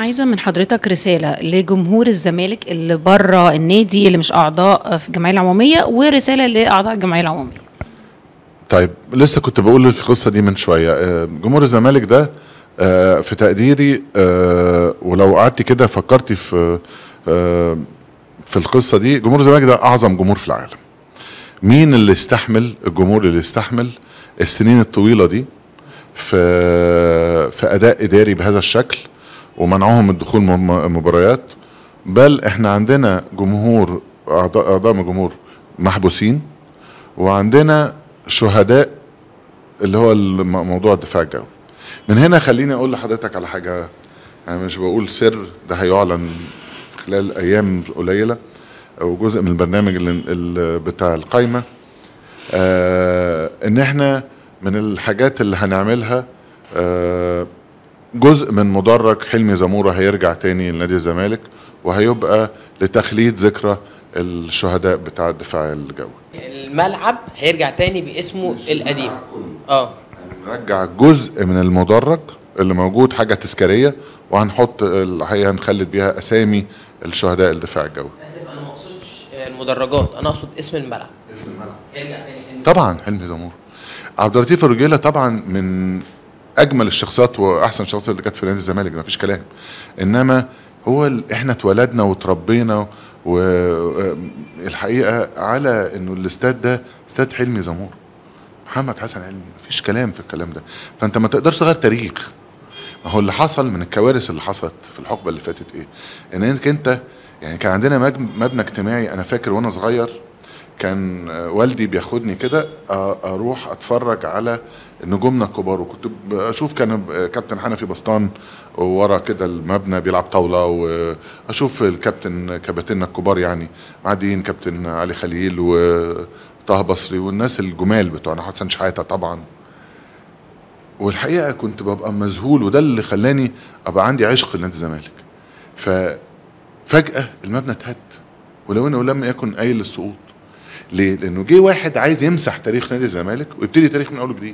عايزه من حضرتك رساله لجمهور الزمالك اللي بره النادي اللي مش اعضاء في الجمعيه العموميه ورساله لاعضاء الجمعيه العموميه طيب لسه كنت بقول القصه دي من شويه آه، جمهور الزمالك ده آه، في تقديري آه، ولو قعدتي كده فكرتي في آه، في القصه دي جمهور الزمالك ده اعظم جمهور في العالم مين اللي استحمل الجمهور اللي استحمل السنين الطويله دي في في اداء اداري بهذا الشكل ومنعهم من الدخول م- مباريات بل احنا عندنا جمهور اعضاء اعضاء من الجمهور محبوسين وعندنا شهداء اللي هو الم- موضوع الدفاع الجوي من هنا خليني اقول لحضرتك على حاجه انا مش بقول سر ده هيعلن خلال ايام قليله او جزء من البرنامج اللي اللي بتاع القايمه آه ان احنا من الحاجات اللي هنعملها آه جزء من مدرج حلمي زموره هيرجع تاني لنادي الزمالك وهيبقى لتخليد ذكرى الشهداء بتاع الدفاع الجوي الملعب هيرجع تاني باسمه القديم اه نرجع جزء من المدرج اللي موجود حاجه تذكاريه وهنحط الحقيقه هنخلد بيها اسامي الشهداء الدفاع الجوي اسف انا ما اقصدش المدرجات انا اقصد اسم الملعب اسم الملعب يرجع تاني حلمي طبعا حلمي زمور عبد اللطيف الرجيله طبعا من اجمل الشخصيات واحسن الشخصيات اللي كانت في نادي الزمالك ما فيش كلام انما هو ال- احنا اتولدنا وتربينا والحقيقه على انه الاستاد ده استاد حلمي زمور محمد حسن علمي مفيش كلام في الكلام ده فانت ما تقدرش تغير تاريخ ما هو اللي حصل من الكوارث اللي حصلت في الحقبه اللي فاتت ايه ان انك انت يعني كان عندنا مج- مبنى اجتماعي انا فاكر وانا صغير كان آه، والدي بياخدني كده آه، اروح اتفرج على نجومنا الكبار وكنت اشوف كان آه، كابتن حنفي بسطان ورا كده المبنى بيلعب طاوله واشوف الكابتن كباتننا الكبار يعني معديين كابتن علي خليل وطه بصري والناس الجمال بتوعنا حسن شحاته طبعا والحقيقه كنت ببقى مذهول وده اللي خلاني ابقى عندي عشق لنادي الزمالك ففجاه المبنى اتهد ولو انه لم يكن قايل للسقوط ليه؟ لانه جه واحد عايز يمسح تاريخ نادي الزمالك ويبتدي تاريخ من اول وجديد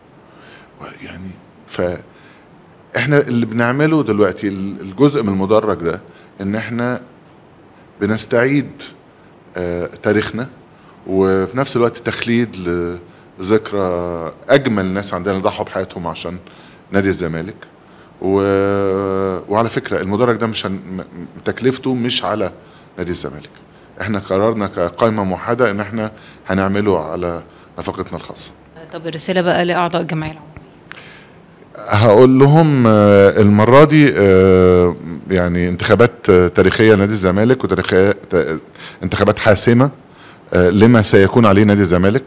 يعني ف احنا اللي بنعمله دلوقتي ال- الجزء من المدرج ده ان احنا بنستعيد آه، تاريخنا وفي نفس الوقت تخليد لذكرى اجمل ناس عندنا ضحوا بحياتهم عشان نادي الزمالك و... وعلى فكره المدرج ده مش هن... م- م- تكلفته مش على نادي الزمالك احنا قررنا كقائمه موحده ان احنا هنعمله على نفقتنا الخاصه طب الرساله بقى لاعضاء الجمعيه العموميه هقول لهم آه، المرة دي آه، يعني انتخابات آه، تاريخية نادي الزمالك وتاريخية ت- انتخابات حاسمة آه، لما سيكون عليه نادي الزمالك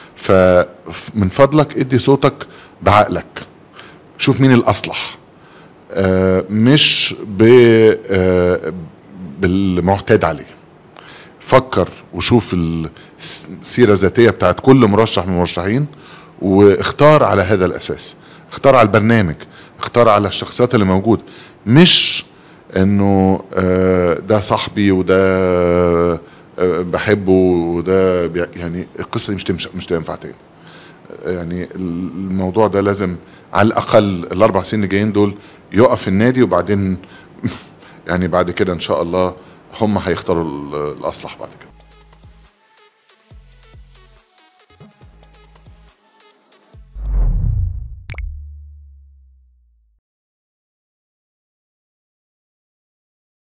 فمن فضلك ادي صوتك بعقلك شوف مين الأصلح آه، مش ب آه، بالمعتاد عليه فكر وشوف السيرة الذاتية بتاعت كل مرشح من المرشحين واختار على هذا الأساس اختار على البرنامج اختار على الشخصيات اللي موجود مش انه آه، ده صاحبي وده آه، بحبه وده بي- يعني القصة دي مش تمشي مش تنفع تاني يعني الموضوع ده لازم على الأقل الأربع سنين اللي جايين دول يقف النادي وبعدين يعني بعد كده إن شاء الله هم هيختاروا ال- الأصلح بعد كده